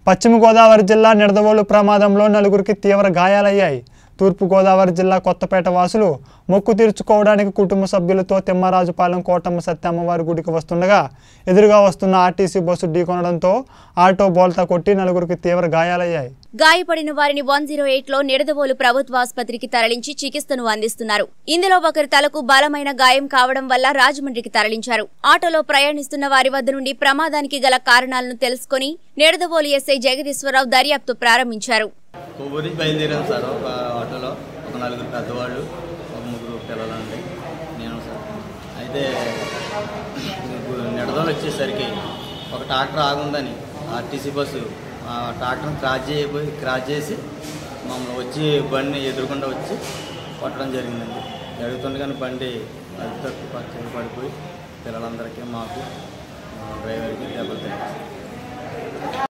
పశ్చిమ గోదావరి జిల్లా నిడదవోలు ప్రమాదంలో నలుగురికి తీవ్ర గాయాలయ్యాయి తూర్పు గోదావరి జిల్లా కొత్తపేట వాసులు మొక్కు తీర్చుకోవడానికి కుటుంబ సభ్యులతో తిమ్మరాజుపాలెం కోటమ్మ సత్యమ్మవారి గుడికి వస్తుండగా ఎదురుగా వస్తున్న ఆర్టీసీ బస్సు ఢీకొనడంతో ఆటో బోల్తా కొట్టి నలుగురికి తీవ్ర గాయాలయ్యాయి గాయపడిన వారిని వన్ జీరో ఎయిట్ లో నిడదవోలు ప్రభుత్వ ఆసుపత్రికి తరలించి చికిత్సను అందిస్తున్నారు ఇందులో ఒకరి తలకు బలమైన గాయం కావడం వల్ల రాజమండ్రికి తరలించారు ఆటోలో ప్రయాణిస్తున్న వారి వద్ద నుండి ప్రమాదానికి గల కారణాలను తెలుసుకుని నిడదవోలు ఎస్ఐ జగదీశ్వరరావు దర్యాప్తు ప్రారంభించారు కొవ్వూరు నుంచి బయలుదేరాం సార్ ఒక ఆటోలో ఒక నలుగురు పెద్దవాళ్ళు ఒక ముగ్గురు పిల్లలండి నేను సార్ అయితే నిడదలు వచ్చేసరికి ఒక ట్రాక్టర్ ఆగుందని ఆర్టీసీ బస్సు ఆ ట్రాక్టర్ని క్రాస్ చేయబోయి క్రాస్ చేసి మమ్మల్ని వచ్చి బండిని ఎదురుకుండా వచ్చి కొట్టడం జరిగిందండి జరుగుతుండగానే బండి అది తక్కువ పక్కన పడిపోయి పిల్లలందరికీ మాకు ఆ, డ్రైవర్కి దెబ్బలు తగిలాయి